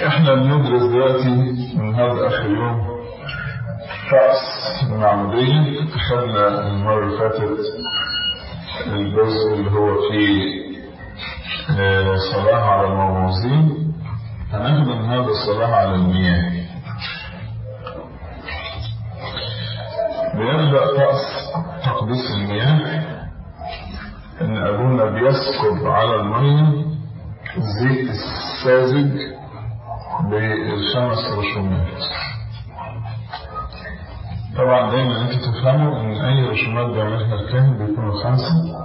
احنا بندرس دلوقتي من هذا اخر يوم رأس المعمودية خدنا المرة اللي فاتت الجزء اللي هو فيه صلاة على الموعوظين هناخد من هذا الصلاة على المياه بيبدأ رأس تقديس المياه إن أبونا بيسكب على المية الزيت الساذج بالخمس رسومات طبعا دايما انتوا تفهموا ان اي رسومات بيعملها الكاهن بيكونوا خمسة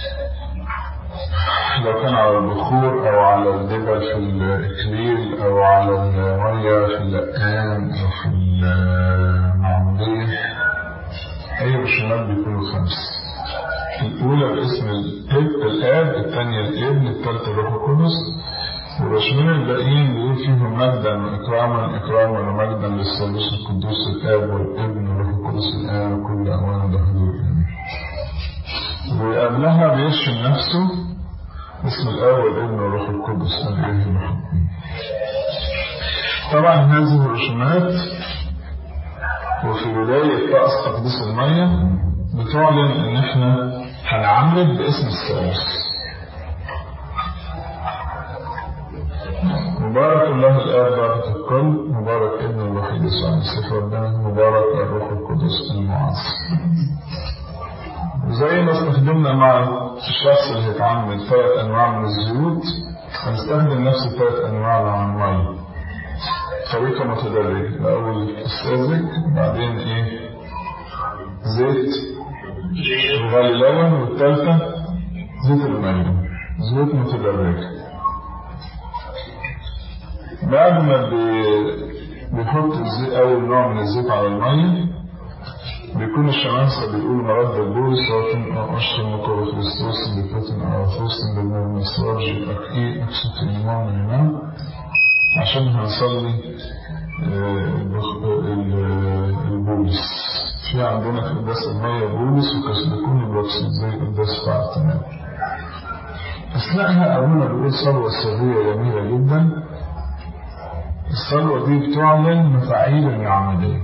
لو كان على البخور او على الدبل في الاكليل او على المية في اللقان او في المعمودية اي رسومات بيكونوا خمسة الأولى باسم الآب الثانية الابن الثالثة الروح القدس والرسولين الباقيين بيقول فيهم مجدا وإكراما إكراما ومجدا للثالوث القدوس الآب والابن والروح القدس الآن كل أوان بحضور وقبلها بيرشم نفسه باسم الآب والابن والروح القدس الإله المحبين طبعا هذه الرسومات وفي بداية رأس تقديس المية بتعلن إن إحنا هنعمد باسم الثالوث مبارك الله الآب بارك الكل مبارك ابن الوحيد يسوع المسيح ربنا مبارك الروح القدس المعاصر زي ما استخدمنا مع الشخص اللي هيتعمد ثلاث أنواع من الزيوت هنستخدم نفس الثلاث أنواع مع المية طريقة متدرجة الأول الساذج بعدين إيه زيت الغالي لبن والثالثة زيت المية زيوت متدرجة بعد ما بيحط الزيت أول نوع من الزيت على المية بيكون الشمامسة بيقول مرد البولس لكن أشهر مقابل كريستوس بفتن أعرفوس بالنور من السراج الأكئي أكسط الإمام الإمام عشان هنصلي البولس في عندنا في قداس المية بولس وكسبكون الوكسيد زي قداس فاعتنا أثناءها أبونا بيقول صلوة سرية جميلة جدا الصلوة دي بتعلن مفاعيل العملية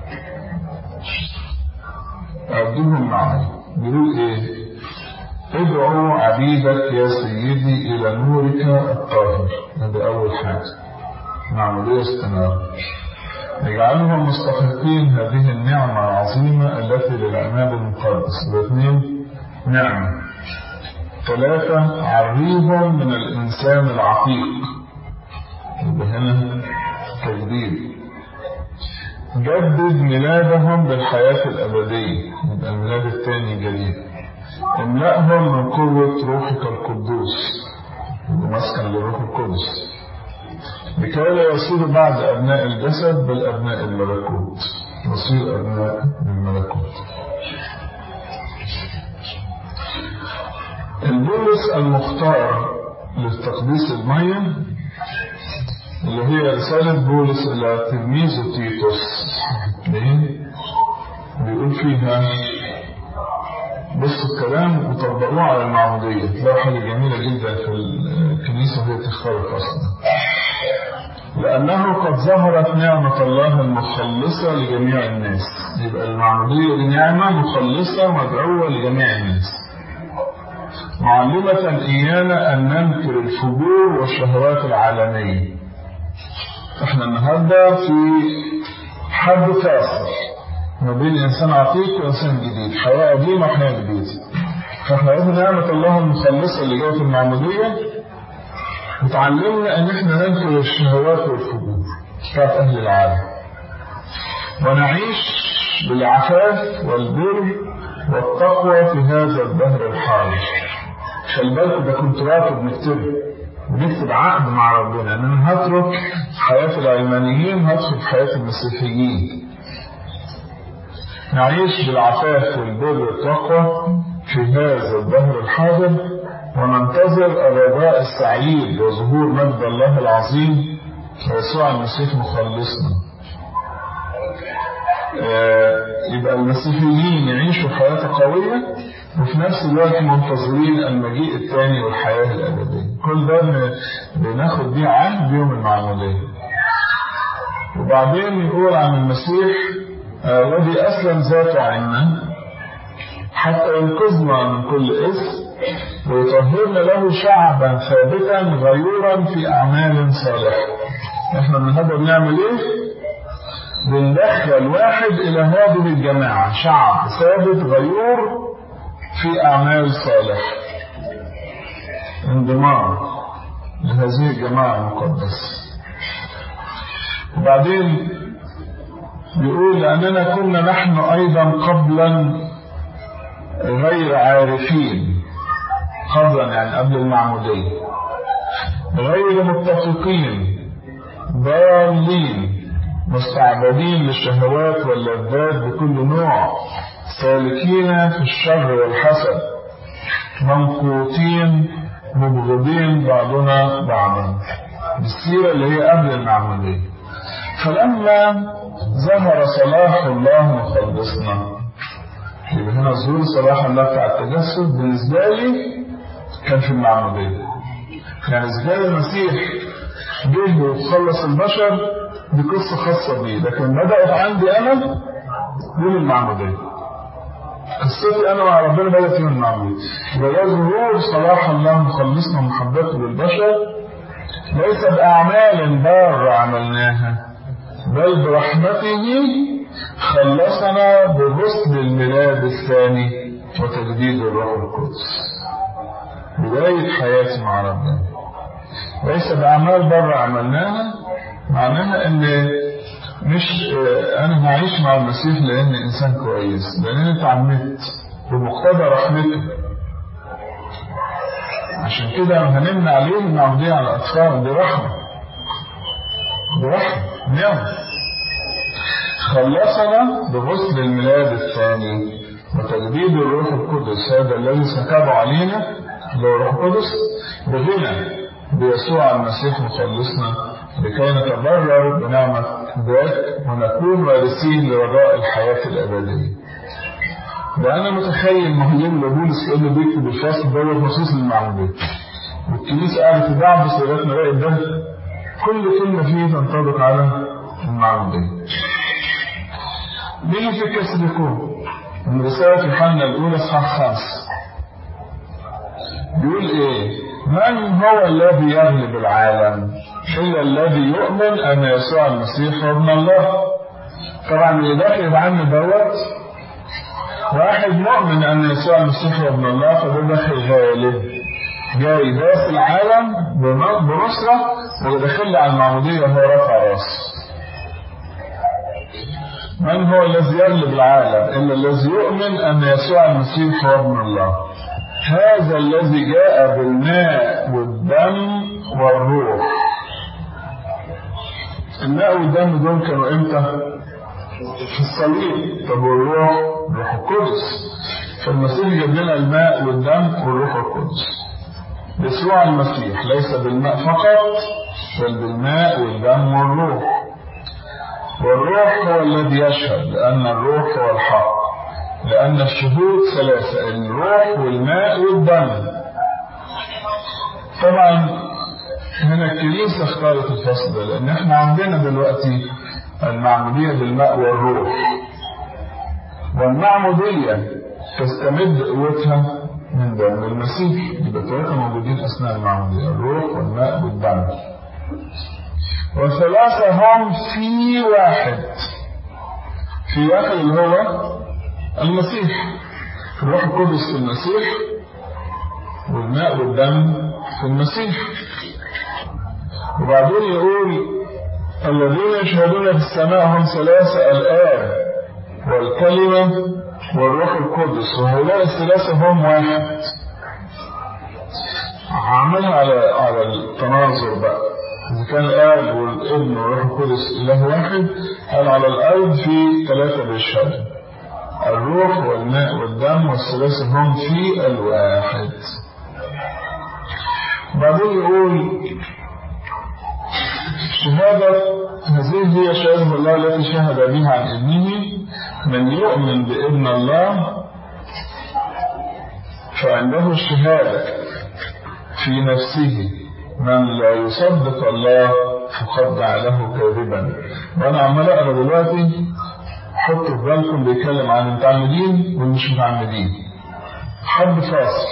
أردوهم معي بيقول إيه ادعوا عبيدك يا سيدي إلى نورك الطاهر هذا أول حاجة معمودية استنارة اجعلهم مستحقين هذه النعمة العظيمة التي للعماد المقدس واثنين نعمة ثلاثة عريهم من الإنسان العتيق يبقى هنا تجديد جدد ميلادهم بالحياة الأبدية يبقى الميلاد الثاني جديد املأهم من قوة روحك القدوس مسكن لروح القدس لكي لا يصير بعد أبناء الجسد بل أبناء الملكوت يصير أبناء الملكوت البولس المختار لتقديس المية اللي هي رسالة بولس إلى تلميذه تيتوس بيقول فيها بصوا الكلام وطبقوه على المعمودية تلاقوا حاجة جميلة جدا في الكنيسة وهي تختلف أصلا لأنه قد ظهرت نعمة الله المخلصة لجميع الناس يبقى المعمودية دي نعمة مخلصة مدعوة لجميع الناس معلمة إيانا أن ننكر الفجور والشهوات العالمية احنا النهاردة في حد فاصل ما بين إنسان عتيق وإنسان جديد حياة قديمة وحياة جديدة فاحنا قلنا نعمة الله المخلصة اللي جاية في المعمودية بتعلمنا ان احنا ننكر الشهوات والفجور بتاعت اهل العالم ونعيش بالعفاف والبر والتقوى في هذا الدهر الحالي خلي بالكم ده كنت راتب نكتبه ونكتب عقد مع ربنا ان انا هترك حياة العلمانيين هدخل في حياة المسيحيين نعيش بالعفاف والبر والتقوى في هذا الدهر الحاضر وننتظر الرجاء السعيد وظهور مجد الله العظيم ويسوع المسيح مخلصنا يبقى المسيحيين يعيشوا حياة قوية وفي نفس الوقت منتظرين المجيء الثاني والحياة الأبدية كل ده بناخد بيه عهد بيوم المعمودية وبعدين يقول عن المسيح الذي أسلم ذاته عنا حتى ينقذنا من كل إثم ويطهرنا له شعبا ثابتا غيورا في أعمال صالحة احنا النهارده بنعمل ايه؟ بندخل واحد إلى هذه الجماعة شعب ثابت غيور في أعمال صالحة انضمام لهذه الجماعة المقدسة وبعدين بيقول لأننا كنا نحن أيضا قبلا غير عارفين قبلا يعني قبل المعمودية غير متفقين ضالين مستعبدين للشهوات واللذات بكل نوع سالكين في الشر والحسد منقوطين مبغضين بعضنا بعضا بالسيرة اللي هي قبل المعمودية فلما ظهر صلاح الله مخلصنا يبقى هنا ظهور صلاح الله بتاع التجسد بالنسبة لي كان في المعمودية يعني إذا كان المسيح جه وخلص البشر دي قصة خاصة بيه لكن بدأت عندي أنا يوم المعمودية قصتي أنا مع ربنا بدأت يوم المعمودية وده ظهور صلاح الله مخلصنا ومحبته للبشر ليس بأعمال بارة عملناها بل برحمته خلصنا بغسل الميلاد الثاني وتجديد الروح القدس بداية حياتي مع ربنا ليس بأعمال بره عملناها معناها ان مش انا هعيش مع المسيح لان انسان كويس لان انا اتعمدت بمقتضى رحمته عشان كده هنمنع عليه المعمودية على الاطفال دي رحمة دي رحمة نعمة خلصنا بغسل الميلاد الثاني وتجديد الروح القدس هذا الذي سكبه علينا اللي هو الروح القدس بغنى بيسوع المسيح مخلصنا لكي نتبرر بنعمة ذاك ونكون وارثين لرجاء الحياة الأبدية. ده أنا متخيل مهيم لبولس كأنه بيكتب الفصل ده مخصوص للمعمودية. والكنيسة قاعدة تدعبس لغاية ما لقيت ده كل كلمة فيه تنطبق على المعمودية. نيجي في الكسركون من رسالة يوحنا الأولى إصحاح خمسة. بيقول إيه؟ من هو الذي يغلب العالم إلا الذي يؤمن أن يسوع المسيح هو ابن الله طبعا اللي داخل العام دوت واحد مؤمن أن يسوع المسيح هو ابن الله فده داخل غالب جاي داس العالم بنصرة وداخل على المعمودية وهو رفع راسه من هو الذي يغلب العالم إلا الذي يؤمن أن يسوع المسيح هو ابن الله هذا الذي جاء بالماء والدم والروح الماء والدم دول كانوا امتى في الصليب طب والروح الروح القدس فالمسيح جاب لنا الماء والدم والروح القدس يسوع المسيح ليس بالماء فقط بل بالماء والدم والروح والروح هو الذي يشهد لأن الروح هو الحق لأن الشهود ثلاثة الروح والماء والدم طبعا هنا الكنيسة اختارت الفصل ده لأن احنا عندنا دلوقتي المعمودية بالماء والروح والمعمودية تستمد قوتها من دم المسيح يبقى ثلاثة موجودين أثناء المعمودية الروح والماء والدم والثلاثة هم في واحد في واحد اللي هو المسيح الروح القدس في المسيح والماء والدم في المسيح وبعدين يقول الذين يشهدون في السماء هم ثلاثة الآب والكلمة والروح القدس وهؤلاء الثلاثة هم واحد عملها على على التناظر بقى إذا كان الآب والابن والروح القدس إله واحد قال على الأرض في ثلاثة بيشهدوا الروح والماء والدم والثلاثة هم في الواحد بعدين يقول شهادة هذه هي شهادة الله التي شهد بها عن ابنه من يؤمن بابن الله فعنده الشهادة في نفسه من لا يصدق الله فقد جعله كاذبا وانا عمال اقرا دلوقتي حطوا في بالكم بيتكلم عن المتعمدين والمش متعمدين حد فاصل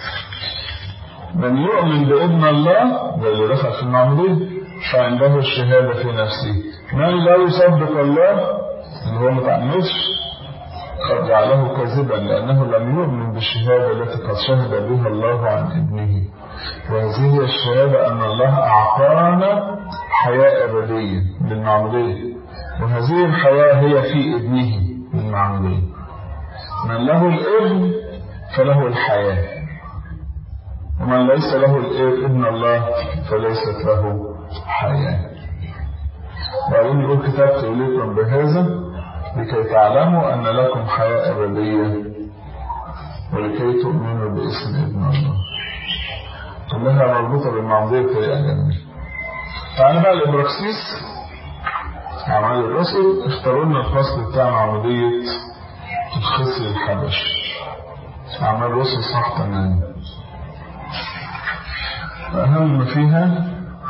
من يؤمن بابن الله ده اللي دخل في المعمودية فعنده الشهادة في نفسه من لا يصدق الله اللي هو متعمدش قد جعله كاذبا لأنه لم يؤمن بالشهادة التي قد شهد بها الله عن ابنه وهذه هي الشهادة أن الله أعطانا حياة أبدية بالمعمودية وهذه الحياة هي في ابنه بالمعمودية من له الابن فله الحياة ومن ليس له ابن الله فليست له حياة وبعدين يقول كتبت إليكم بهذا لكي تعلموا أن لكم حياة أبدية ولكي تؤمنوا باسم ابن الله كلها مربوطة بالمعمودية بطريقة جميلة تعالى بقى الإبراكسيس أعمال الرسل اختاروا لنا الفصل بتاع معمودية الخصي الحبشي أعمال الرسل صح تمام أهم ما فيها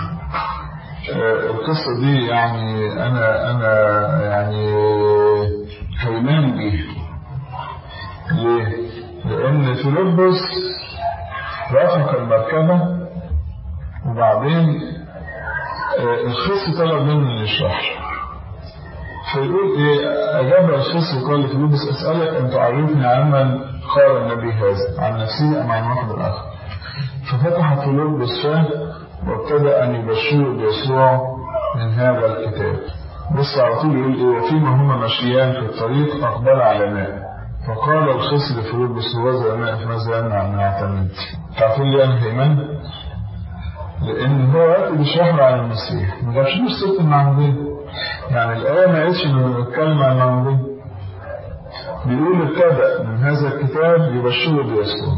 القصة دي يعني أنا أنا يعني هيمان بيها ليه؟ لأن فيلبس رافق المركبة وبعدين الخص طلب منه ان يشرح فيقول ايه اجاب الخص وقال لفيلبس اسالك ان تعرفني عمن قال النبي هذا عن نفسه ام عن واحد الاخر ففتح فيلبس فاه وابتدى ان يبشره بيسوع من هذا الكتاب بص على طول يقول ايه وفيما هما ماشيان في الطريق اقبل على ماء فقال الخص لفيلبس هو ماء فماذا يمنع ان يعتمد تعرفين ليه انا هيمان لان هو وقت بيشرح عن المسيح ما جابش مش سيره المعموديه يعني الايه ما قالتش انه بيتكلم عن المعموديه بيقول ابتدأ من هذا الكتاب يبشره بيسوع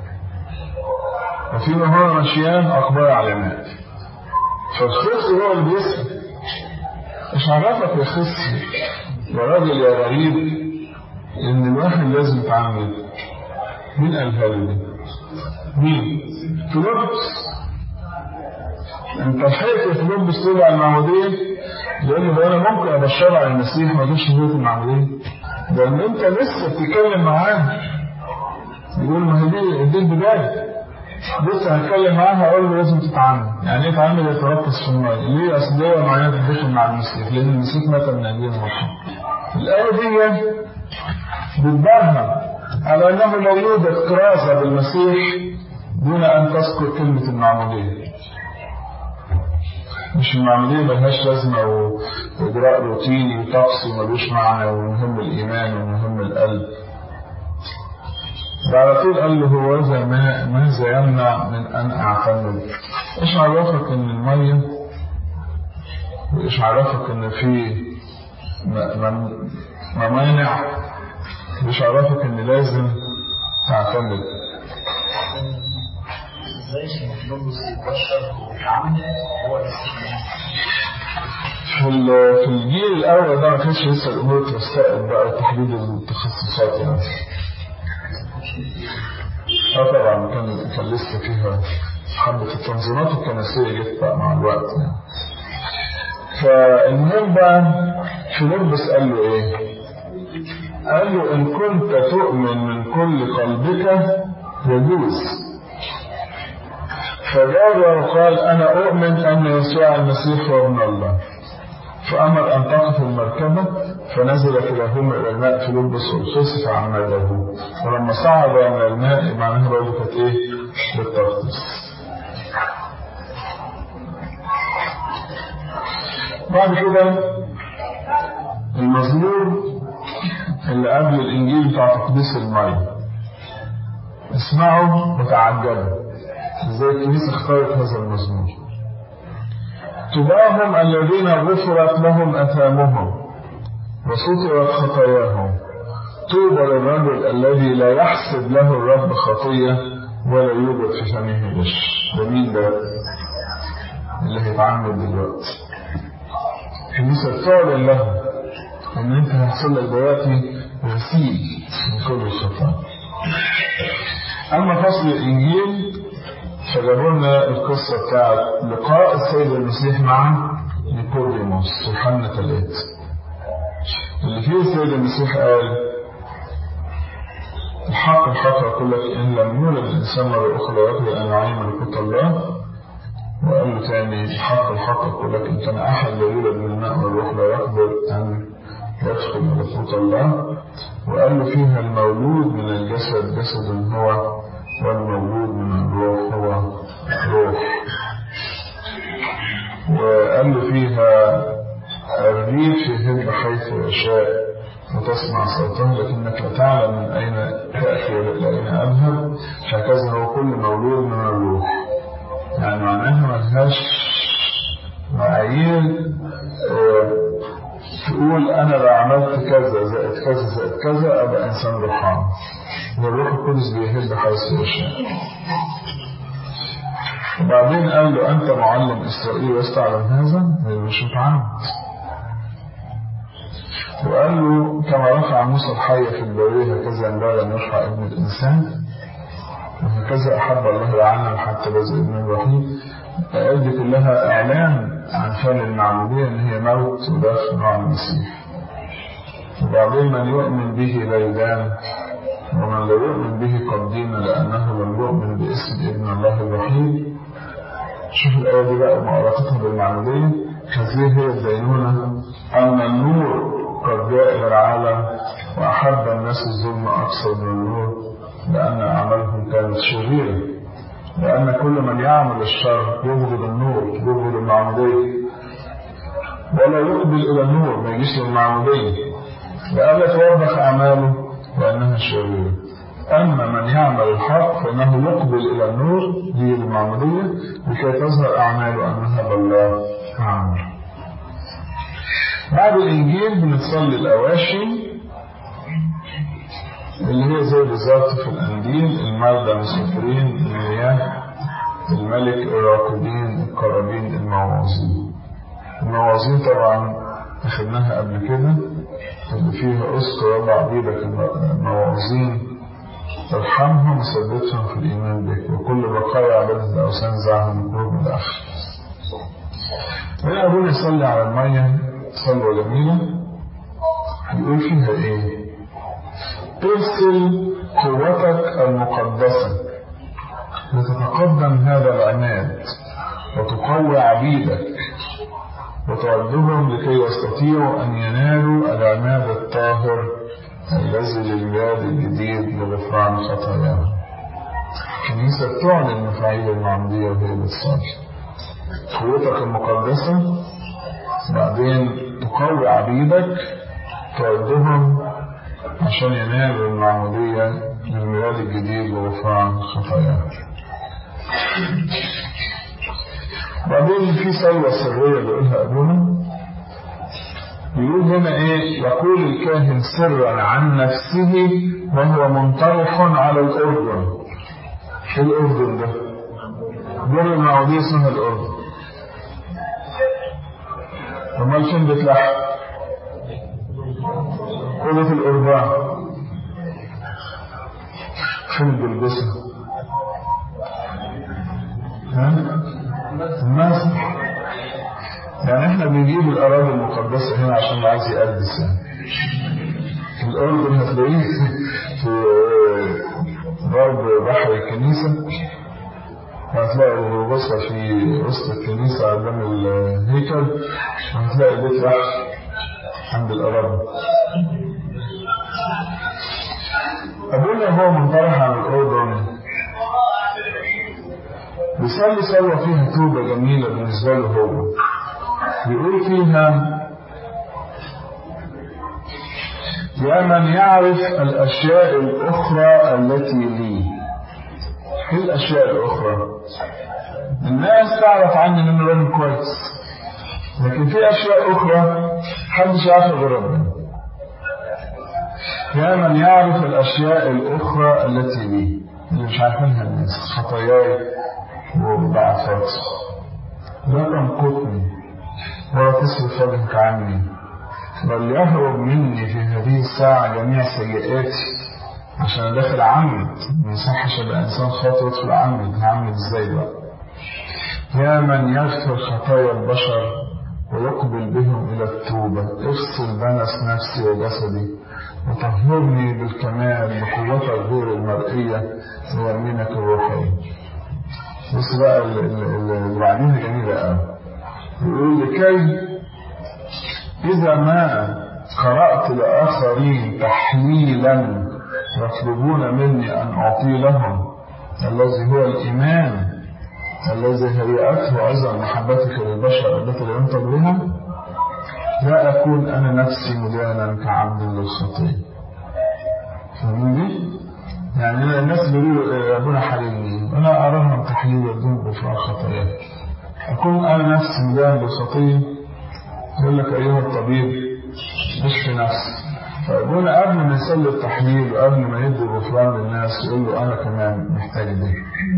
وفيما هو ماشيان اقبال علامات فالخص هو اللي بيسأل مش عرفك يا خص يا راجل يا غريب ان الواحد لازم يتعامل مين قالها له دي؟ مين؟ فيلبس انت لحقت يا فيلبس تقول على المعموديه لان هو انا ممكن ابشر على المسيح ما جاش هديه المعموديه لان انت لسه بتتكلم معاه يقول ما هي دي دي البدايه لسه هتكلم معاه هقول له لازم تتعامل يعني ايه تتعامل يتركز في الميه ليه اصل هو معناه تدخل مع المسيح لان المسيح مات من اجل الموت الايه دي بتبرهن على انه لا يوجد كراسه بالمسيح دون ان تذكر كلمه المعموديه مش المعمودية ملهاش لازمة وإجراء روتيني وطقسي وملوش معنى ومهم الإيمان ومهم القلب ده على طول قال له هو ما ماذا يمنع من أن أعتمد إيش عرفك إن المية وإيش عرفك إن في ممانع وإيش عرفك إن لازم تعتمد ازاي فيلبس يبشر ويتعامل هو في في الجيل الاول ده ما كانش لسه الامور اتوسعت بقى تحديد التخصصات يعني اه طبعا كان كان لسه فيها حبة التنظيمات الكنسية جت بقى مع الوقت يعني فالمهم بقى فيلبس قال له ايه؟ قال له ان كنت تؤمن من كل قلبك يجوز فجاب وقال أنا أؤمن أن يسوع المسيح هو ابن الله فأمر أن تقف المركبة فنزل كلاهما إلى الماء فيلبس والخص فعمده ولما صعد من الماء معناها بقى كانت إيه؟ بالتغطيس بعد كده المزمور اللي قبل الإنجيل بتاع تقديس المية اسمعوا وتعجبوا ازاي الكنيسة اختارت هذا المزمور تباهم الذين غفرت لهم أثامهم وسترت خطاياهم طوبى للرجل الذي لا يحسب له الرب خطية ولا يوجد في فمه غش ده مين ده؟ اللي هيتعمد دلوقتي الكنيسة بتعلن له ان انت هيحصل لك دلوقتي غسيل من كل الخطايا اما فصل الانجيل فجابوا لنا القصة بتاعت لقاء السيد المسيح مع نيقوديموس في يوحنا ثلاثة اللي فيه السيد المسيح قال الحق الحق أقول لك إن لم يولد الإنسان مرة أخرى يقدر أن يعين ملكوت الله وقال له تاني الحق الحق أقول لك إن كان أحد لا يولد من الماء والروح لا يقدر أن يدخل ملكوت الله وقال له فيها المولود من الجسد جسد هو والمولود من الروح هو روح وقال له فيها الريح يهب حيث يشاء وتسمع صوته لكنك لا تعلم من أين تأتي ولا أين أذهب هكذا هو كل مولود من الروح يعني معناها ملهاش معايير تقول أنا لو عملت كذا زائد كذا زائد كذا أبقى إنسان روحاني والروح القدس بيهب حيث يشاء وبعدين قال له أنت معلم إسرائيل وستعلم هذا مش متعمد وقال له كما رفع موسى الحية في البرية هكذا ينبغي أن يرفع ابن الإنسان وهكذا أحب الله العالم حتى بذل ابن الوحيد الآيات دي كلها إعلان عن فعل المعمودية إن هي موت ودفن مع المسيح وبعدين من يؤمن به لا يدان ومن لا يؤمن به قد دين لأنه لم يؤمن باسم ابن الله الوحيد شوف الآية دي بقى وعلاقتها بالمعمودية هذه هي الدينونة أن النور قد جاء إلى العالم وأحب الناس الظلم أكثر من النور لأن أعمالهم كانت شريرة لأن كل من يعمل الشر يبغض النور يبغض المعمودية ولا يقبل إلى النور ما يجيش للمعمودية لألا توضح أعماله لأنها شريرة أما من يعمل الحق فإنه يقبل إلى النور دي المعمودية لكي تظهر أعماله أنها بالله عامل بعد الإنجيل بنصلي الأواشي اللي هي زي بالظبط في الأنديل المرضى المسافرين المياه الملك الراقدين القرابين الموازين الموازين طبعا أخذناها قبل كده اللي فيها أذكر رب عبيدك الموازين ارحمهم وثبتهم في الإيمان بك وكل بقايا عبادة الأوثان زعهم من قلوب الآخر هنا أبونا يصلي على المية صلوة جميلة يقول فيها إيه ترسل قوتك المقدسة لتتقدم هذا العناد وتقوي عبيدك وتعدهم لكي يستطيعوا أن ينالوا العناد الطاهر الذي للميلاد الجديد لغفران خطاياهم الكنيسة تعلن مفاعيل المعمودية وهي بتصلي قوتك المقدسة بعدين تقوي عبيدك تعدهم عشان ينالوا المعمودية للميلاد الجديد وغفران خطاياهم بعدين في صلوة سرية بيقولها أبونا يقول هنا إيه يقول الكاهن سرا عن نفسه وهو منطرح على الأردن إيه الأردن ده؟ دور المعودية اسمها الأردن أمال فين بتلحق؟ أوضة الأربعة فين بلبسها؟ ها؟ المسح يعني احنا بنجيب الأراضي المقدسة هنا عشان اللي عايز يقدس يعني في الأردن هتلاقيه في غرب بحر الكنيسة وهتلاقي الغربصة في وسط الكنيسة قدام الهيكل وهتلاقي بيت لحم عند الأراضي أبونا هو منطرح عن الأردن بيصلي صلوة فيها توبة جميلة بالنسبة له هو بيقول فيها يا من يعرف الأشياء الأخرى التي لي ايه الأشياء الأخرى الناس تعرف عني إن أنا راجل كويس لكن في أشياء أخرى محدش يعرفها غير ربنا يا من يعرف الأشياء الأخرى التي لي اللي مش عارفينها الناس خطاياي وضعفات لا تنقطني ولا تصرف وجهك عني بل يهرب مني في هذه الساعة جميع سيئاتي عشان داخل عمد ما يصحش ابقى انسان خاطئ يدخل عمد هعمد ازاي بقى يا من يغفر خطايا البشر ويقبل بهم الى التوبه اغسل بنس نفسي وجسدي وطهرني بالكمال بقوتك غير المرئيه ويمينك الروحيه بص بقى اللي بعدين جميله قوي يقول لكي اذا ما قرات لاخرين تحليلا يطلبون مني أن أعطي لهم الذي هو الإيمان الذي هيئته أيضا محبتك للبشر التي لا ينطق بها لا أكون أنا نفسي مدانا كعبد للخطية فاهمين دي؟ يعني الناس بيقولوا ربنا حللني أنا أراهم تحليل الذنوب غفران خطاياك أكون أنا نفسي مدانا للخطية يقول لك أيها الطبيب اشفي نفسك فأبونا قبل ما يصلي التحليل وقبل ما يدي غفران للناس يقول له أنا كمان محتاج ده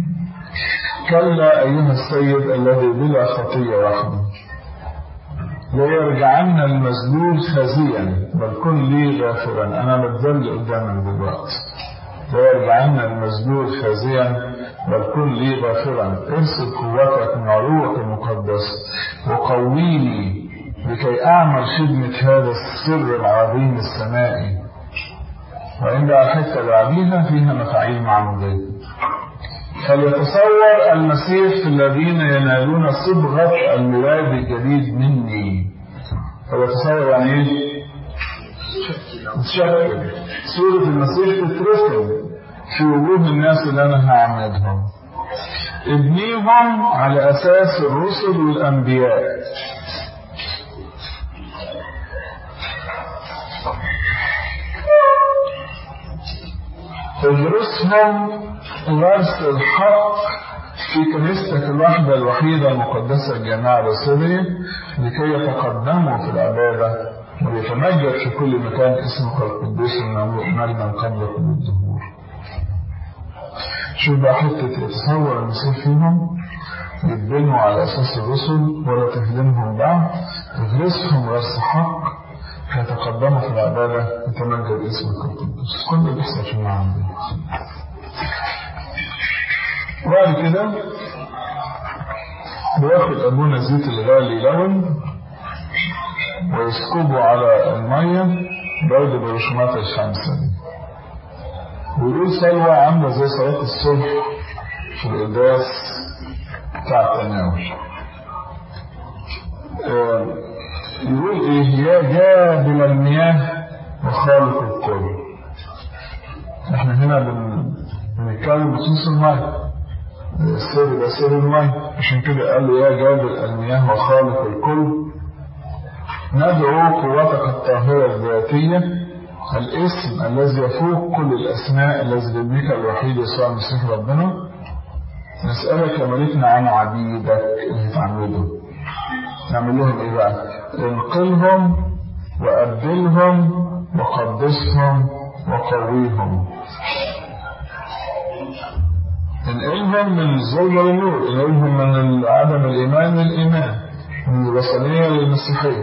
كلا أيها السيد الذي بلا خطية وحده لا يرجعن المذلول خزيا بل كن لي غافرا أنا بتذل قدامك دلوقتي لا يرجعن المذلول خزيا بل كن لي غافرا ارسل قوتك من عروقك المقدس وقويني لكي أعمل خدمة هذا السر العظيم السمائي وإن بقى الحتة اللي بعديها فيها مفاعيل معمودية فليتصور المسيح في الذين ينالون صبغة الميلاد الجديد مني فليتصور يعني ايه؟ تشكل صورة المسيح تترسم في وجوه الناس اللي أنا هعمدهم ابنيهم على أساس الرسل والأنبياء ادرسهم غرس الحق في كنيستك الواحدة الوحيدة المقدسة الجامعة الرسولية لكي يتقدموا في العبادة ويتمجد في كل مكان اسمك القدوس المملوء مجدا قبل كل الظهور. شوف بقى حتة يتصور المسيح فيهم يتبنوا على أساس الرسل ولا تهدمهم بعد تغرسهم غرس حق يتقدموا في العبادة يتمجد اسمك القدوس كل اللي بيحصل في المعنى دي وبعد كده بياخد أبونا الزيت الغالي لون ويسكبه على المية برضه بالرسومات الخمسة دي ويقول صلوة عاملة زي صلاة الصبح في القداس بتاع التناول يقول ايه يا جابل المياه وخالق الكل احنا هنا بن... بنتكلم بخصوص الماء السر ده سر الماء عشان كده قال له يا جابل المياه وخالق الكل ندعو قوتك الطاهرة الذاتية الاسم الذي يفوق كل الأسماء الذي بابنك الوحيد يسوع المسيح ربنا نسألك يا ملكنا عن عبيدك اللي تعمله نعمل لهم ايه بقى انقلهم وأبدلهم وقدسهم وقويهم انقلهم من الظلم للنور انقلهم من عدم الإيمان للإيمان من الوثنية للمسيحية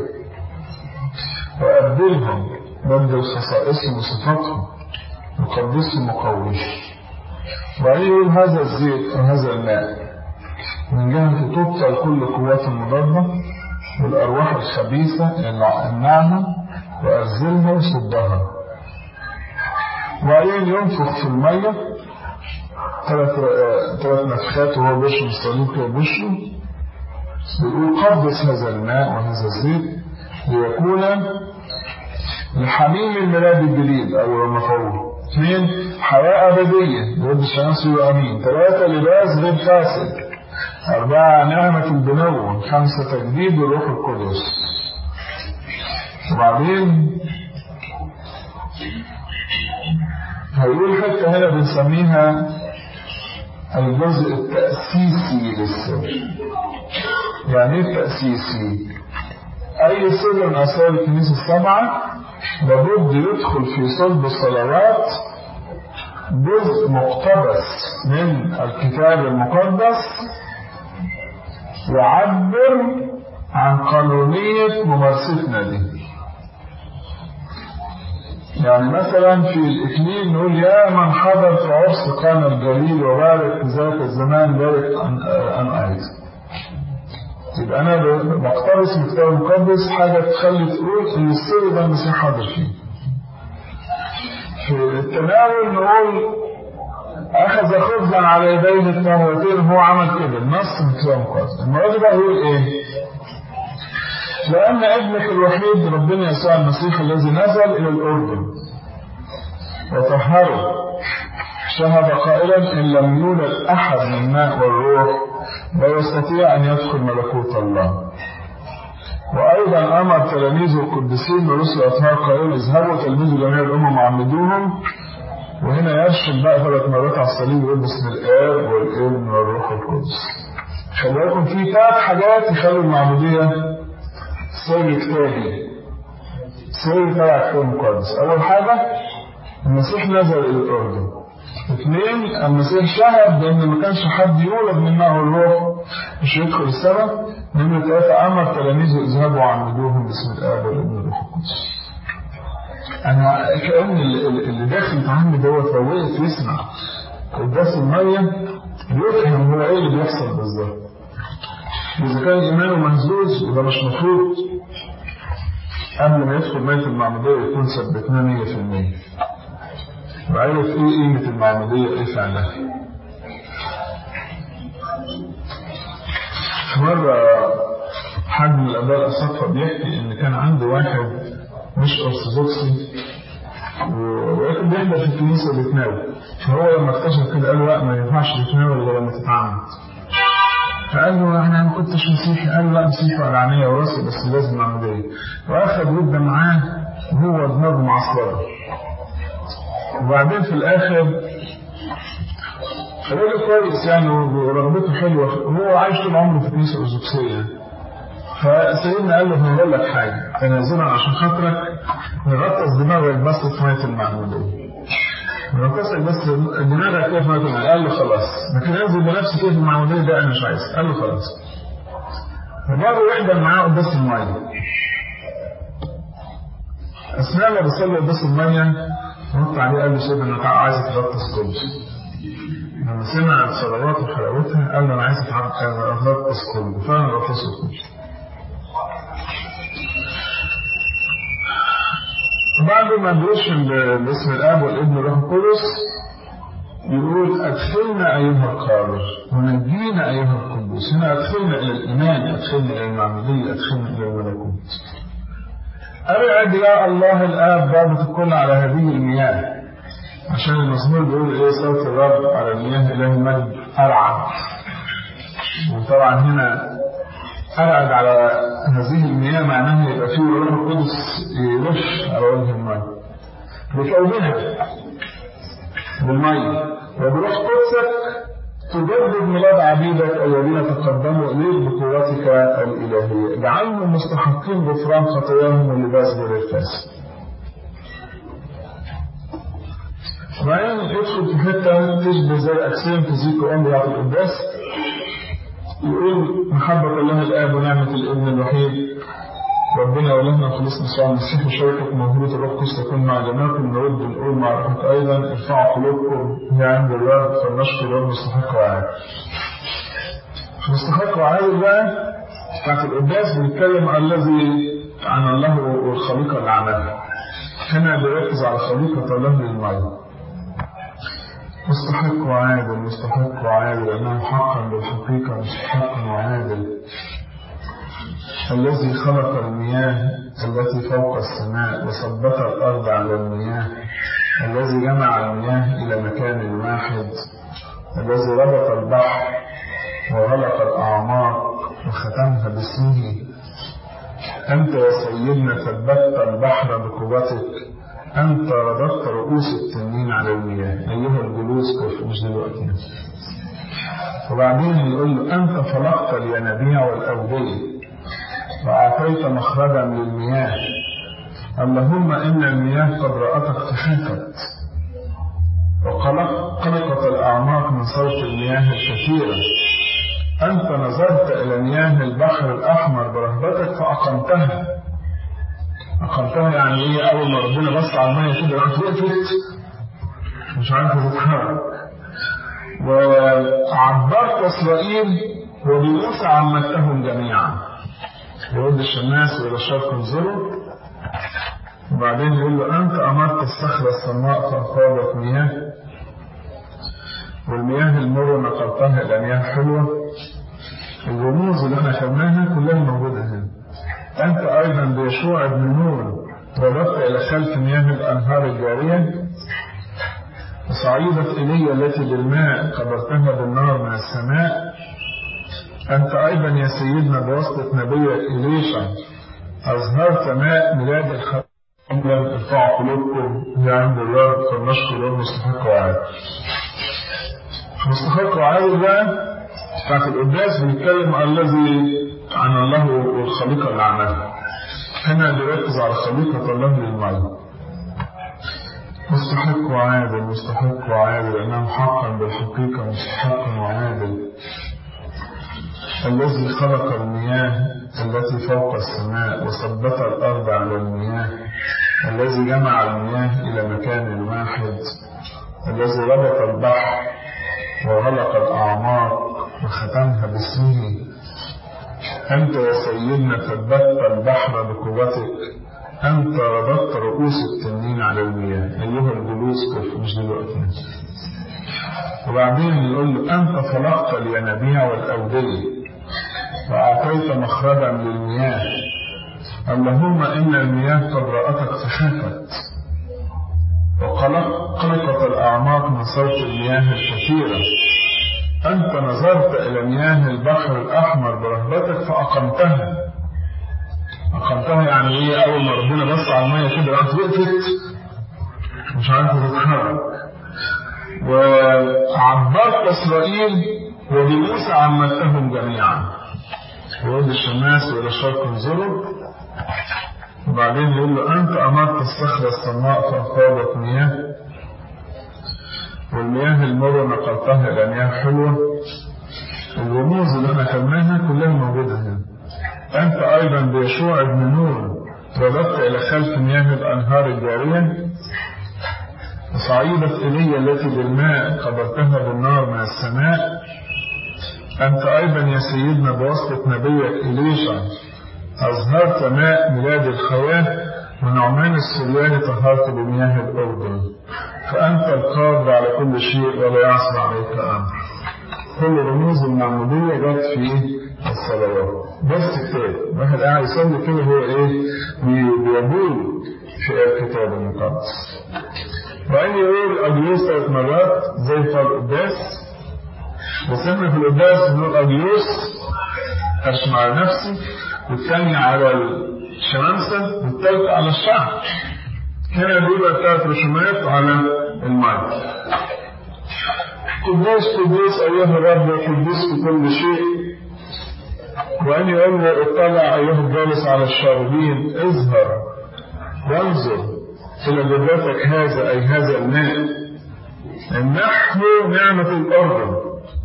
وأبدلهم بدل خصائصهم وصفاتهم وقدسهم وقويهم وبعدين يقول هذا الزيت أو هذا الماء من جهة تبطل كل قوات المضادة والأرواح الخبيثة النعمة وأزلها وصدها وبعدين ينفخ في المية ثلاث ثلاث نفخات وهو بشر الصليب كده بشره بيقول قدس هذا الماء وهذا الزيت ليكون لحميم الميلاد الجديد أول المفعول اثنين حياة أبدية ضد الشمس وأمين ثلاثة لباس غير فاسد أربعة نعمة البنو خمسة تجديد الروح القدس وبعدين هيقول حتة هنا بنسميها الجزء التأسيسي للسر يعني ايه التأسيسي أي سر من أسرار الكنيسة السبعة لابد يدخل في صلب الصلوات جزء مقتبس من الكتاب المقدس يعبر عن قانونية ممارستنا دي يعني مثلا في الإكليل نقول يا من حضر في عرس قام الجليل وبارك في ذات الزمان بارك أن, أن أعيد يبقى أنا بقتبس من الكتاب المقدس حاجة تخلي تقول إن السر ده المسيح حاضر فيه في التناول نقول أخذ خبزا على يديه التهوتين هو عمل كده النص من الكتاب المقدس المرة دي بقى يقول إيه؟ لأن ابنك الوحيد ربنا يسوع المسيح الذي نزل إلى الأردن وطهره شهد قائلا إن لم يولد أحد من الماء والروح لا يستطيع أن يدخل ملكوت الله وأيضا أمر تلاميذه القديسين ورسل الأطهار قائلا اذهبوا تلميذوا جميع الأمم وعمدوهم وهنا يرشد بقى ثلاث مرات على الصليب ويقول باسم الآب والابن والروح القدس خلي بالكم في ثلاث حاجات يخلوا المعمودية سر كتابي سر تبع الكتاب المقدس أول حاجة المسيح نزل إلى الأردن اثنين المسيح شهد بأن ما كانش حد يولد من ماء الروح مش يدخل السماء نمرة ثلاثة أمر تلاميذه اذهبوا وعمدوهم باسم الآب والابن والروح القدس أنا كأن اللي داخل عندي دوت لو وقف يسمع قداس المية بيفهم هو إيه اللي بيحصل بالظبط إذا كان إيمانه مهزوز يبقى مش مفروض قبل ما يدخل مية المعمودية يكون ثبتناه 100% وعرف إيه قيمة المعمودية إيه فعلها مرة حد من الآباء الأصفة بيحكي إن كان عنده واحد مش أرثوذكسي ولكن بيحضر في الكنيسة بيتناول فهو لما اكتشف كده قال له لا ما ينفعش تتناول غير لما تتعمد فقال له انا ما كنتش مسيحي قال له لا مسيحي ولا عينيا وراسي بس لازم عمليه واخد ود معاه وهو دماغه معصلره وبعدين في الاخر راجل كويس يعني ورغبته حلوه وهو عايش طول عمره في كنيسه ارثوذكسيه فسيدنا قال له هقول لك حاجه تنازلا عشان خاطرك نغطس دماغك بس في ميه المعموديه نغطسك بس دماغك كيف ميه المعموديه قال له خلاص لكن انزل بنفسي كيف المعموديه ده انا مش عايز قال له خلاص فجابوا واحده معاه قداس الميه اثناء ما بيصلي قداس الميه نط عليه قال له سيدنا انا عايز اتغطس كله لما سمع الصلوات وحلاوتها قال له انا عايز اتغطس كله فانا غطسه كله بعد ما بيرش باسم الاب والابن والروح القدس يقول ادخلنا ايها القادر ونجينا ايها القدوس هنا ادخلنا الى الايمان ادخلنا الى المعموديه ادخلنا الى الملكوت ابعد يا الله الاب ضابط الكل على هذه المياه عشان المزمور بيقول ايه صوت الرب على المياه اله المجد ارعد وطبعا هنا أبعد على هذه المياه معناها يبقى فيه الروح القدس يرش على وجه الماء بكونها بالمية وبروح قدسك تجدد ميلاد عبيدك الذين تقدموا إليك بقوتك الإلهية اجعلهم مستحقين غفران خطاياهم ولباس غير الفاسد وبعدين يدخل في حتة تشبه زي أجسام فيزيك وأم بتاعت القداس يقول محبة الله الآب ونعمة الابن الوحيد ربنا ولهنا خلصنا صلى المسيح وشركة موهبة الروح القدس تكون مع جميعكم نود نقول مع روحك أيضا ارفعوا قلوبكم هي عند الرب فلنشكر الرب مستحق وعاد مستحق وعاد بقى بتاعت القداس بنتكلم عن الذي عن الله والخليقة اللي عملها هنا بيركز على خليقة الله للمية مستحق وعادل مستحق وعادل أنه حقا بالحقيقة مستحق وعادل الذي خلق المياه التي فوق السماء وثبت الأرض على المياه الذي جمع المياه إلى مكان واحد الذي ربط البحر وغلق الأعماق وختمها باسمه أنت يا سيدنا ثبتت البحر بقوتك أنت رددت رؤوس التنين على المياه أيها الجلوس كف مش دلوقتي وبعدين يقول له أنت فلقت الينابيع والأودية وأعطيت مخرجا للمياه اللهم إن المياه قد رأتك فخافت وقلقت الأعماق من صوت المياه الكثيرة أنت نظرت إلى مياه البحر الأحمر برهبتك فأقمتها أقمتها يعني إيه أول ما ربنا بص على المية كده راحت وقفت مش عارفة تتحرك وعبرت إسرائيل وبموسى عمتهم جميعا يرد الشماس وإلى الشرق انظروا وبعدين يقول له أنت أمرت الصخرة الصماء فانفاضت مياه والمياه المرة نقلتها إلى مياه حلوة الرموز اللي احنا خدناها كلها موجودة هنا أنت أيضا بيشوع بن نون ضربت إلى خلف مياه الأنهار الجارية وصعيدة إلي التي بالماء قبرتها بالنار من السماء أنت أيضا يا سيدنا بواسطة نبيك إليشا أظهرت ماء ميلاد الخلق ارفعوا قلوبكم هي عند الرب فلنشكر الرب مستحق وعاد مستحق وعاد بقى بتاعت القداس بنتكلم عن الذي عن الله والخليقة اللي عملها هنا بيركز على خليقة الله للمية مستحق وعادل مستحق وعادل لأنه حقا بالحقيقة مستحق وعادل الذي خلق المياه التي فوق السماء وثبت الأرض على المياه الذي جمع المياه إلى مكان واحد الذي ربط البحر وغلق الأعماق وختمها باسمه أنت يا سيدنا ثبت البحر بقوتك أنت ربطت رؤوس التنين على المياه أيها الجلوس كف مش دلوقتي وبعدين يقول له أنت خلقت الينابيع والأودية وأعطيت مخرجا للمياه اللهم إن المياه قد رأتك فخافت وقلقت الأعماق من صوت المياه الكثيرة أنت نظرت إلى مياه البحر الأحمر برهبتك فأقمتها أقمتها يعني إيه أول ما ربنا بص على المية كده راحت وقفت مش عارفة تتحرك وعبرت إسرائيل وبموسى عمتهم جميعا ويقول الشماس وإلى الشرق انظروا وبعدين يقول له أنت أمرت الصخرة الصماء فانفاضت مياه والمياه المرة نقلتها إلى مياه حلوة الرموز اللي احنا خدناها كلها موجودة هنا أنت أيضا بيشوع بن نون ضربت إلى خلف مياه الأنهار الجارية وصعيدة إلي التي بالماء قبرتها بالنار من السماء أنت أيضا يا سيدنا بواسطة نبيك إليشا أظهرت ماء ميلاد الحياة ونعمان السرياني طهرت بمياه الأردن فأنت القادر على كل شيء ولا يعصر عليك أمر كل رموز المعمودية جت في الصلوات بس كتاب واحد قاعد يصلي كده هو ايه بيبول في الكتاب المقدس وبعدين يقول أجيوس ثلاث مرات زي بتاع القداس بس احنا في القداس بنقول أجيوس أرسم على نفسي والثانية على الشمامسة والثالثة على الشعب هنا بيبقى ثلاث رسومات على الماء قدوس قدوس أيها الرب قدوس في كل شيء وأن يقول له اطلع أيها الجالس على الشاربين اظهر وانظر إلى جدتك هذا أي هذا الماء نحن نعمة الأرض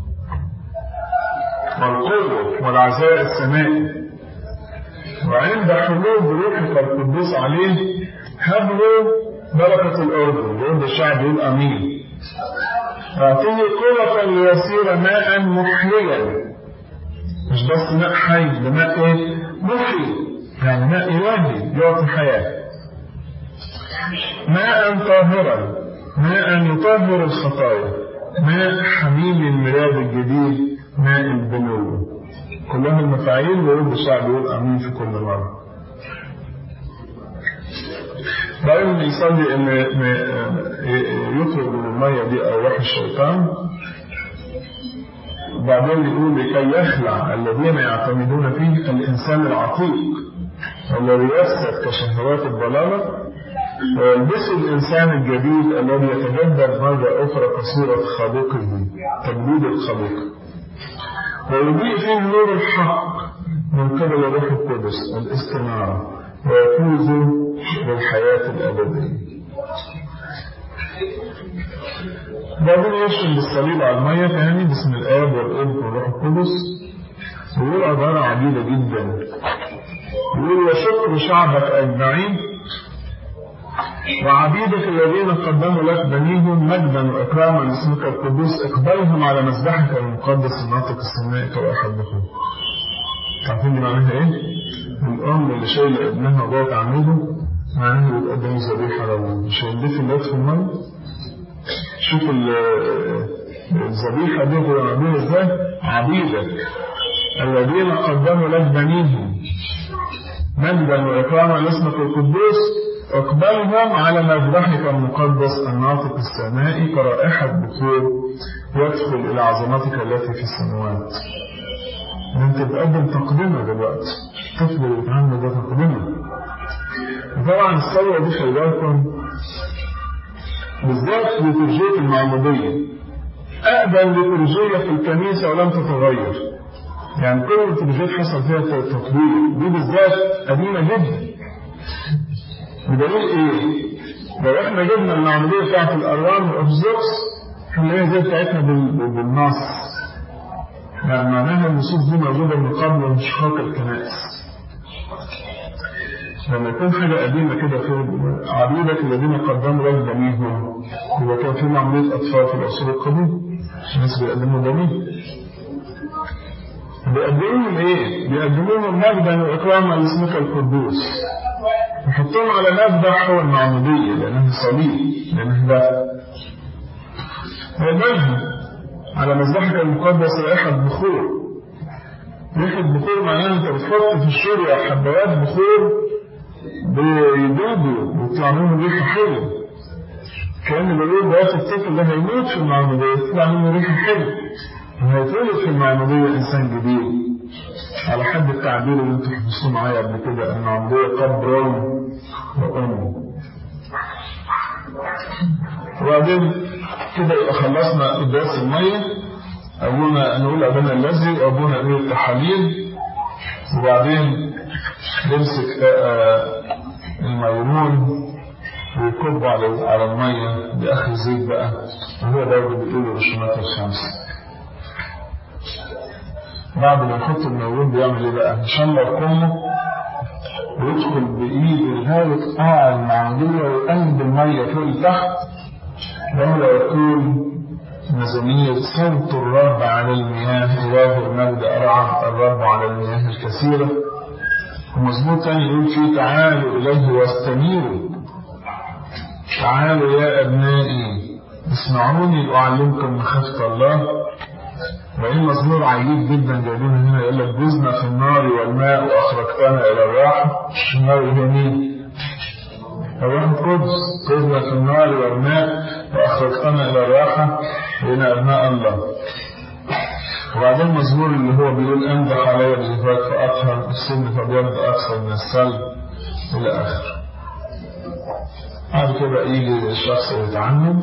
والقوة والعزاء السمائي وعند حلول روحك القدوس عليه هبوا بركة الأردن يقول الشعب يقول أمين أعطيه قوة ليصير ماء محيا مش بس ماء حي ده ماء ايه؟ محي يعني ماء إلهي يعطي حياة ماء طاهرا ماء يطهر الخطايا ماء حميم الميلاد الجديد ماء البنو كلها المفاعيل ويرد الشعب يقول امين في كل مره بعدين يصلي ان يطرد من الميه دي ارواح الشيطان بعدين يقول لكي يخلع الذين يعتمدون فيه الانسان العتيق الذي يفسد كشهوات الضلاله ويلبسوا الإنسان الجديد الذي يتجدد مرة أخرى كصورة خالقه تجديد الخليقة ويضيء فيه نور الحق من قبل الروح القدس الاستنارة ويفوز بالحياة الأبدية بعدين يرسم بالصليب على المية تاني باسم الآب والابن والروح القدس يقول عبارة عجيبة جدا يقول وشكر شعبك أجمعين وعبيدك الذين قدموا لك بنيهم مجدا وإكراما لاسمك القدوس اقبلهم على مذبحك المقدس الناطق السمائي كواحد بخير عارفين دي معناها ايه؟ الأم اللي شايلة ابنها وجاية تعمله معناها بتقدم ذبيحة لله مش هيلف الواد في المية شوف الذبيحة دي تبقى معمولة ازاي؟ عبيدك الذين قدموا لك بنيهم مجدا وإكراما لاسمك القدوس اقبلهم على مذبحك المقدس الناطق السمائي كرائحة بخور يدخل إلى عظمتك التي في السماوات انت بتقدم تقدمة دلوقتي الطفل اللي بيتعامل ده تقدمة وطبعا الثورة دي خلي بالكم بالذات لترجية المعمودية أقدم لترجية في الكنيسة ولم تتغير يعني كل الترجيات حصل فيها تطوير دي بالذات قديمة جدا بدليل ايه؟ لو احنا جبنا المعمودية بتاعت الأروان والأرثوذكس هنلاقيها زي بتاعتنا بالنص يعني معناها النصوص دي موجودة من قبل انشقاق الكنائس لما يكون حاجة قديمة كده في عبيدك الذين قدموا لك بنيهم يبقى كان في معمودية أطفال في العصور القديمة الناس بيقدموا بنيه بيقدموهم ايه؟ بيقدموهم مجدا وإكراما لاسمك القدوس يحطوهم على مذبح هو المعمودية لأنه صليب لأنه ده ويقبلهم على مذبحك المقدس رائحة بخور ريحة بخور معناها انت بتحط في الشورى حبوات بخور بيدوبوا ويطلع منهم ريحة حلوة كأن بيقول ده الطفل ده هيموت في المعمودية يطلع منه ريحة حلوة وهيتولد في المعمودية إنسان جديد على حد التعبير اللي انتوا حفظتوه معايا قبل كده المعمودية قبر وأم وبعدين كده يبقى خلصنا قداس المية أبونا نقول أبونا الذي أبونا يقول التحاليل وبعدين يمسك الميمون ويكب على على المية بآخر زيت بقى وهو ده اللي بيقولوا الرسومات الخمسة بعد ما يحط الميمون بيعمل ايه بقى؟ يشمر كمه ويدخل بإيده لغاية قاع المعمودية ويقلب المية فوق لتحت وهو يقول مزامير صوت الرب على المياه إله المجد أرعب الرب على المياه الكثيرة ومزمور تاني يقول فيه تعالوا إليه واستنيروا تعالوا يا أبنائي اسمعوني أعلمكم مخافة الله وإن مزمور عجيب جدا جايبينه هنا يقول لك جزنا في النار والماء وأخرجتنا إلى الراحة النار هي مين؟ الروح القدس جزنا في النار والماء وأخرجتنا إلى الراحة بين أبناء الله وبعدين المزمور اللي هو بيقول امدح علي بجفاك فأطهر السن فبيض أكثر من السلب إلى آخر بعد كده يجي الشخص يتعمد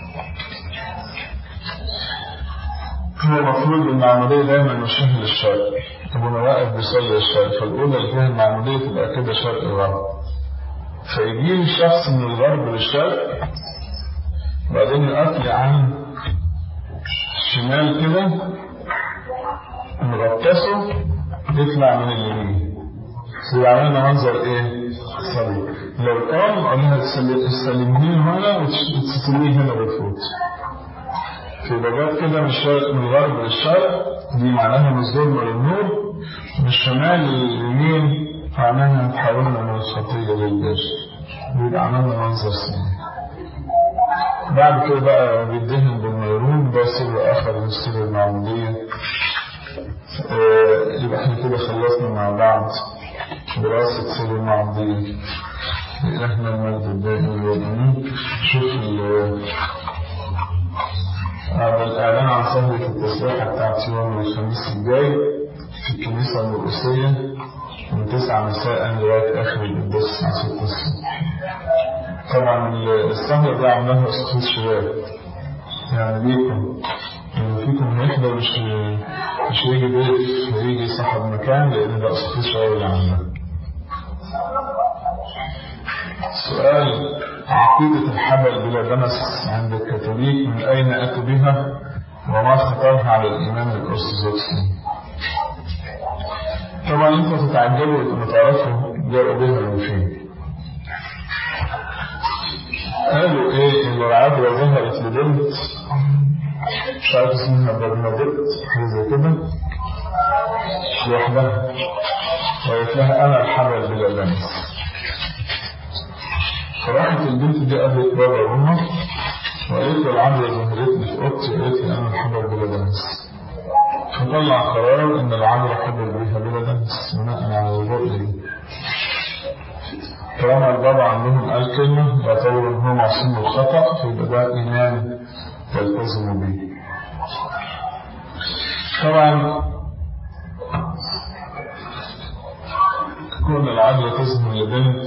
هو المفروض المعمودية دايما يشهر الشرق ابونا واقف بيصلي الشرق فالأولى اللي فيها المعمودية تبقى كده شرق الغرب فيجي الشخص من الغرب للشرق وبعدين يقطع عن الشمال كده نغطسه يطلع من اليمين يبقى لنا منظر ايه؟ صليب لو قام قالها تسلمين هنا وتستلمين هنا بالفوت في درجات كده من الشرق من الغرب للشرق دي معناها من الظلم للنور من الشمال لليمين معناها تحولنا من الخطية للبر بيبقى عملنا منظر سنين بعد كده بقى بيدهن بالميرون ده سر آخر من سر المعمودية آه يبقى احنا كده خلصنا مع بعض دراسة سر المعمودية لإلهنا المجد الدائم والأمين شوف هذا الإعلان عن سهرة التسبيحة بتاعت يوم الخميس الجاي في الكنيسة المرقسية من تسعة مساء لغاية آخر القداس الساعة ستة الصبح. طبعا السهرة دي عملها أستاذ شباب يعني ليكم لو فيكم هيحضر مش مش هيجي ضيف هيجي صاحب مكان لأن ده أستاذ شباب اللي عملها. سؤال عقيدة الحبل بلا دنس عند الكاثوليك من أين أتوا بها وما خطرها على الإيمان الأرثوذكسي؟ طبعا انتوا تتعجبوا لما تعرفوا جاءوا بها من فين قالوا ايه ان العذراء ظهرت لبنت مش عارف اسمها برناديت حاجه زي كده لوحدها وقالت لها انا الحمل بلا لمس فراحت البنت دي قابلت بابا امها وقالت له العذراء ظهرتني في اوضتي وقالت لي انا الحمل بلا لمس فطلع قرار ان العذراء حمل بها بلا لمس بناء على الرؤيه دي طالما البابا عندهم قال كلمة يعتبر ان هو معصوم بالخطأ فيبقى ده إيمان يلتزم به. طبعا كون العدوى تظهر لبنت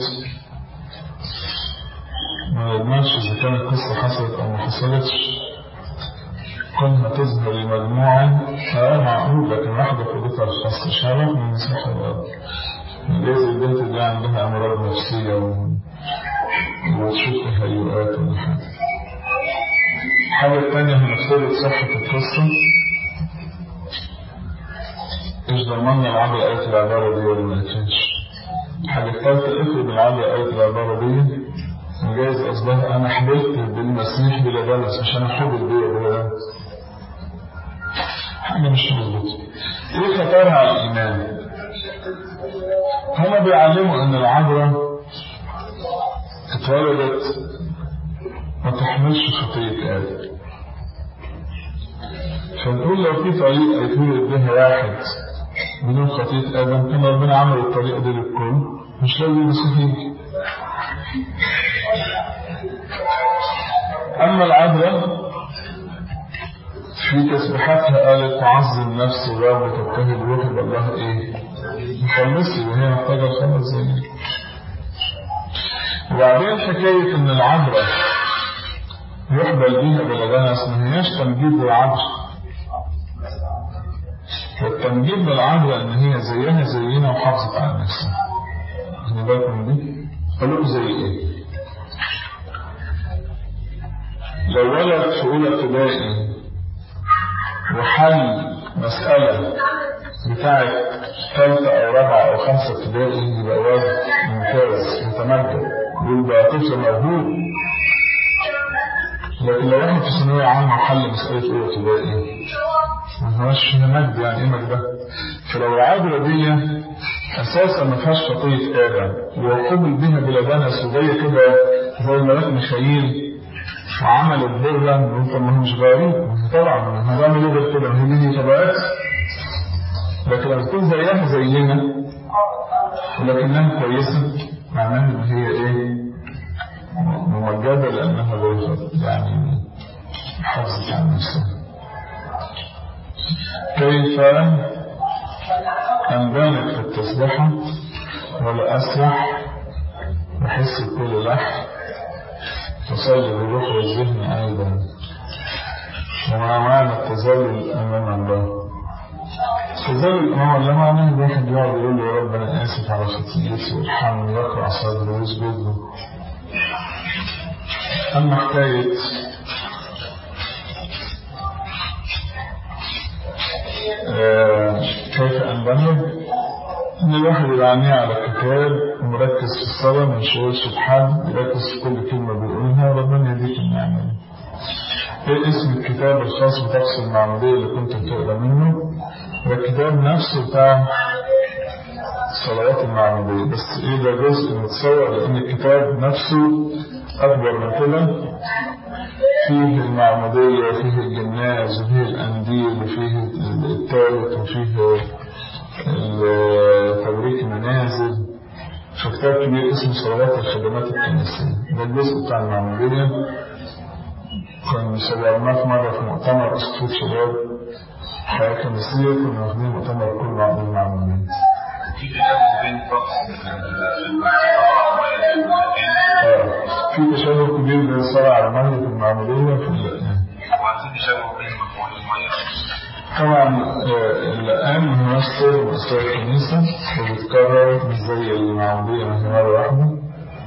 ما يضمنش إذا كانت قصة حصلت أو ما حصلتش كونها تظهر لمجموعة فهذا معقول لكن واحدة قدرتها الخاصة شرف من مسيح الأرض جايز البنت دي عندها أمراض نفسية و... وتشوف تهيؤات ولا حاجة الحاجة الثانية هنفترض صحة القصة ايش ضمننا العبد قالت العبارة دي ولا ما قالتش الحاجة الثالثة افرض العبد قالت العبارة دي وجايز قصدها أنا حبلت بالمسيح بلا بلس مش أنا حبل بيه بلا بلس حاجة مش مظبوطة ايه خطرها على الإيمان هما بيعلموا ان العذراء اتولدت ما تحملش خطية آدم فنقول لو في طريقة يتولد بها واحد بدون خطية آدم كان ربنا عمل الطريقة دي للكل مش لازم المسيح يجي أما العذراء في تسبيحاتها قالت تعظم نفسي الرب وتبتهج روحي بالله ايه مخلصي وهي محتاجة تخلص زي وبعدين حكاية ان العذراء يحبل بيها بلدنس ما هياش تمجيد للعذراء والتمجيد للعذراء ان هي زيها زينا وحافظت على نفسها خلي بالكم دي قالوا زي ايه لو ولد في اولى ابتدائي وحل مسألة بتاعت ثالثة أو رابعة أو خمسة ابتدائي يبقى واد ممتاز متمكن يبقى طفل موهوب لكن لو واحد في ثانوية عامة حل مسألة أولى ابتدائي ما هوش فيها مجد يعني إيه مجد فلو العادة دي أساسا ما فيهاش خطية آدم وقبل بها بلا دنس وزي كده زي الملاك ميخائيل وعملت برا وانت ما مش غريب طبعا هنعمل ايه غير كده هي دي طبيعات لكن لما تكون زيها زينا ولكنها كويسة معناها ان هي ايه ممجدة لانها غير يعني حافظت على نفسها كيف أنبانك في التسبحة ولا أسرح وحس بكل لحن تصلي بالروح والذهن أيضا ومع معنى التذلل أمام الله التذلل أمام الله معناه الواحد يقعد يقول له يا رب أنا آسف على خطيئتي وارحمني يقرع صدره ويسجد له أما حكاية آه كيف أنبني إن الواحد يبقى عينيه على كتاب ومركز في الصلاة ما يشغلش بحد يركز في كل كلمة بيقولها ربنا يديك النعمة دي. إيه اسم الكتاب الخاص بطقس المعمودية اللي كنت بتقرا منه؟ ده الكتاب نفسه بتاع صلوات المعمودية بس إيه ده جزء متصور لأن الكتاب نفسه أكبر من كده فيه المعمودية وفيه الجناز وفيه الأنديل وفيه الثالث وفيه تبريك المنازل في كتاب كبير اسمه صلوات الخدمات الكنسية ده الجزء بتاع المعمودية كنا صورناه في مرة في مؤتمر أسقف شباب حياة كنسية كنا واخدين مؤتمر كل معمول المعمودية في تشابه بين طقس في تشابه كبير بين الصلاة على المية في المعمودية وفي اللقان وفي تشابه بين مفعول المية طبعا اللقان هو سر من أسرار الكنيسة وبيتكرر مش زي المعمودية ما هي مرة واحدة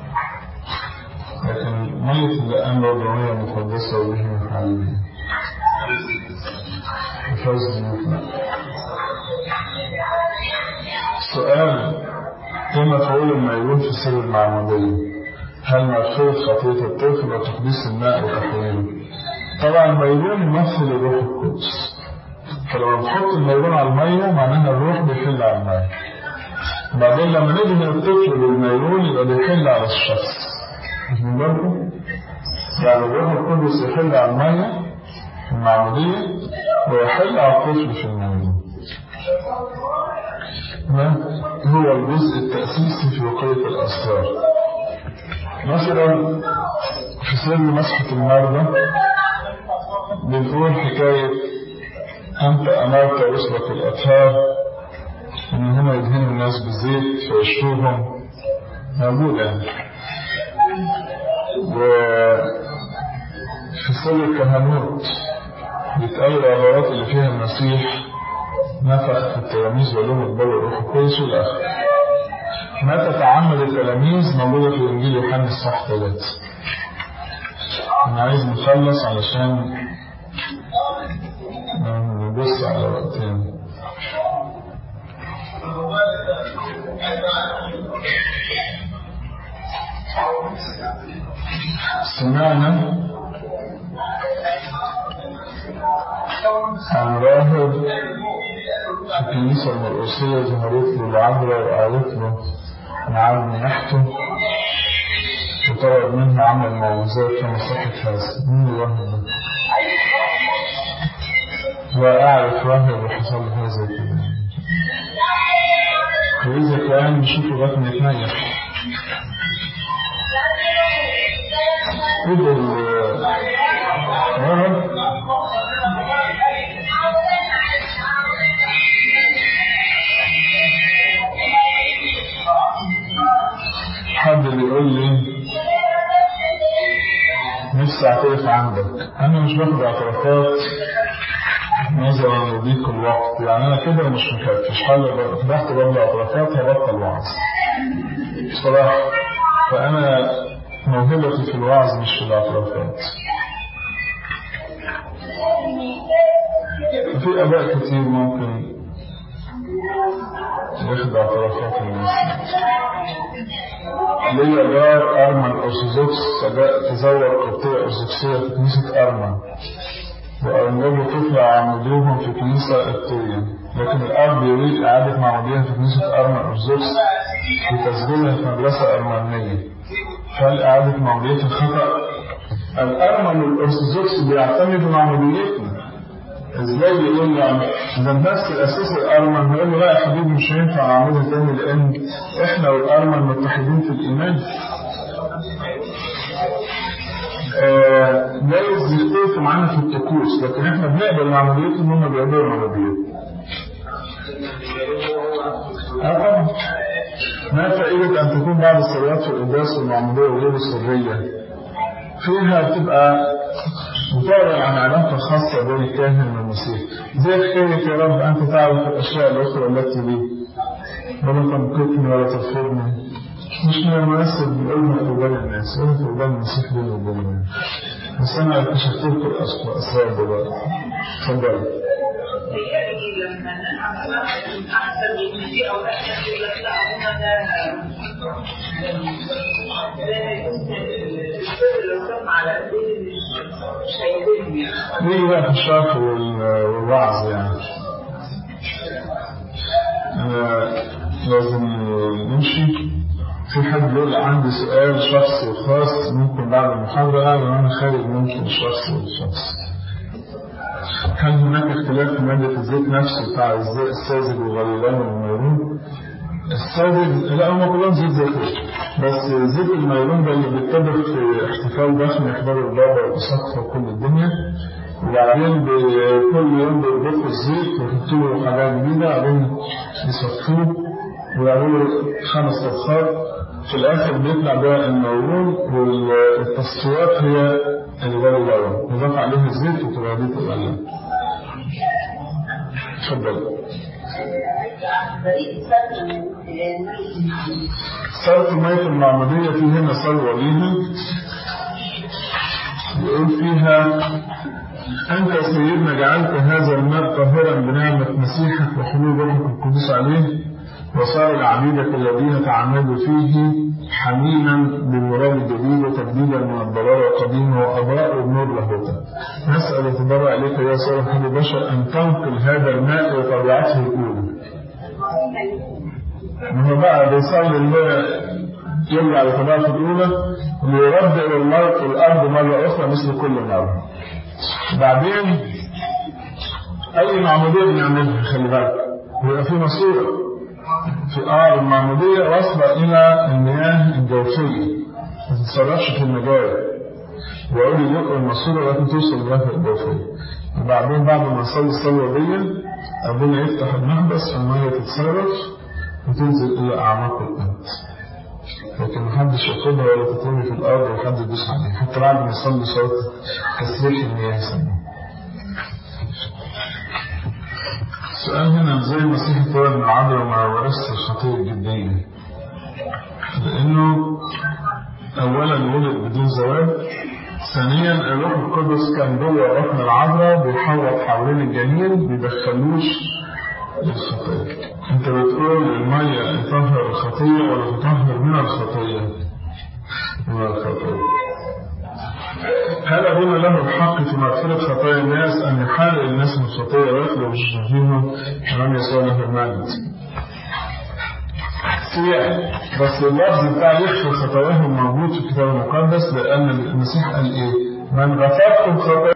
لكن مية اللقان برضه مية مقدسة وبه محلية مفيهاش زيوت لا سؤال ايه مفعول الميرون في سر المعمودية هل مغفرة خطية الطفل وتقديس الماء وتحويله طبعا الميرون يمثل الروح القدس فلما بتحط الميرون على المية معناها الروح بيحل على المية بعدين لما ندهن الطفل بالميرون يبقى بيحل على الشخص مش من بالكم؟ يعني الروح القدس يحل على المية في المعمودية ويحل على الطفل في الميرون هو الجزء التأسيسي في وقاية الأسرار مثلا في سر مسحة المرضى بنقول حكاية أنت أمرت رسلك الأطهار إن هم يدهنوا الناس بالزيت فيشفوهم موجودة يعني وفي سر الكهنوت بيتقال العبارات اللي فيها المسيح نفخ في التلاميذ وقال لهم اقبلوا الروح القدس والآخر متى تعمد التلاميذ موجودة في إنجيل يوحنا الصح 3 أنا عايز نخلص علشان نبص على وقتين سمعنا عن راهب في الكنيسة المرقسية ظهرت له العذراء وقالت له نعم نيحته وطلب منها عمل معجزات كما صحت هذا مين الراهب ده؟ وأعرف راهب وحصل له هذا كده وإذا كان نشوف لغاية ما يتنيح كده الراهب حد بيقول لي نفسي اعترف عندك انا مش باخد اعترافات نظرا لضيق الوقت يعني انا كده مش مكفش حاجه فتحت باب الاعترافات هبطل وعظ بصراحه فانا موهبتي في الوعظ مش في الاعترافات في اباء كتير ممكن ياخد اعترافات الناس ليا جار أرمن أرثوذكس تزوج قبطية أرثوذكسية في كنيسة أرمن وأنجبوا طفل عمدوهم في كنيسة قبطية لكن الأب يريد إعادة معمودية في كنيسة أرمن أرثوذكس وتسجيلها في مدرسة أرمنية هل إعادة معمودية خطأ؟ الأرمن الأرثوذكس بيعتمدوا معموديتنا ازاي يقول يعني ده الناس الاساس الارمن يقول له لا يا حبيبي مش هينفع اعملها تاني لان احنا والارمن متحدين في الايمان آه جايز يختلفوا معانا في الطقوس لكن احنا بنقبل معموديتهم هم بيقبلوا معموديتهم اه طبعا ما فائدة أن تكون بعض الصلوات في القداس والمعمودية وغير السرية فيها بتبقى بتعلن عن علاقة خاصة بين الكاهن والمسيح زي حكاية يا رب أنت تعرف الأشياء الأخرى التي لي ولا تنقذني ولا ترفضني مش من المناسب نقولها في قدام الناس قولها في قدام المسيح بيني وبينهم بس أنا اكتشفت لكم الأسرار دلوقتي اتفضلي لما احسن من دي او احسن يقول لك لا هنا ده زي ما يكون السر اللي وصلت على ايديه مش هيهمني نيجي بقى في الشرح والوعظ يعني لازم نمشي في حد يقول عندي سؤال شخصي وخاص ممكن بعد المحاضرة وأنا خارج ممكن شخصي وشخص هل هناك اختلاف في مادة الزيت نفسه بتاع الساذج والغليلان والميرون؟ الساذج لا هم كلهم زيت زيتون بس زيت الميرون ده اللي بيتطبخ في احتفال ضخم يحضر البابا والأساقفة وكل الدنيا وبعدين كل يوم بيضيفوا الزيت ويحطوا له حاجات جديدة وبعدين يصفوه ويعملوا خمس طبخات في الآخر بيطلع بقى الميرون والتصفيات هي الغليلان يضاف عليها الزيت وتبقى دي تبقى اتفضل صرف مية المعمودية في هنا صلوة ليها يقول فيها أنت سيدنا جعلت هذا الماء طاهرا بنعمة مسيحك وحلول روحك القدس عليه وصار العبيدة الذين تعمدوا فيه حميما بمراد الجديد وتبديلا من الضلال القديم وأضاء النور لاهوتا نسأل وتضرع إليك يا سيد حبيب البشر أن تنقل هذا الماء إلى طبيعته الأولى ما هو بقى بيصلي اللي يرجع لطبيعته الأولى ويرد إلى المرء الأرض مرة أخرى مثل كل مرة بعدين أي معمودية بنعملها خلي بالك ويبقى في ماسورة في آه المعمودية واصلة إلى المياه الجوفية ما تتصرفش في المجاري وأقول يدق الماسورة لكن توصل للمياه الجوفية وبعدين بعد ما نصلي الصلاة دي ربنا يفتح المحبس فالمية تتصرف وتنزل إلى أعماق الأرض لكن محدش ياخدها ولا تترمي في الأرض ولا حد يدوس عليها حتى بعد ما يصلي صلاة تسريح المياه يسموها السؤال هنا ازاي المسيح اتولد من العذراء وما ورثش الخطيه الجديه لانه اولا ولد بدون زواج ثانيا الروح القدس كان جوه رحم العذراء بيحوط حوالين الجنين بيدخلوش الخطيه انت بتقول الميه تطهر الخطيه ولا تطهر من الخطيه من الخطيه هل أبونا له الحق في مغفرة خطايا الناس أن يحارب الناس من الخطايا ويخلق فيهم أمام يسوع له المجد؟ سياق بس اللفظ بتاع يغفر خطاياهم موجود في الكتاب المقدس لأن المسيح قال إيه؟ من غفرتم خطايا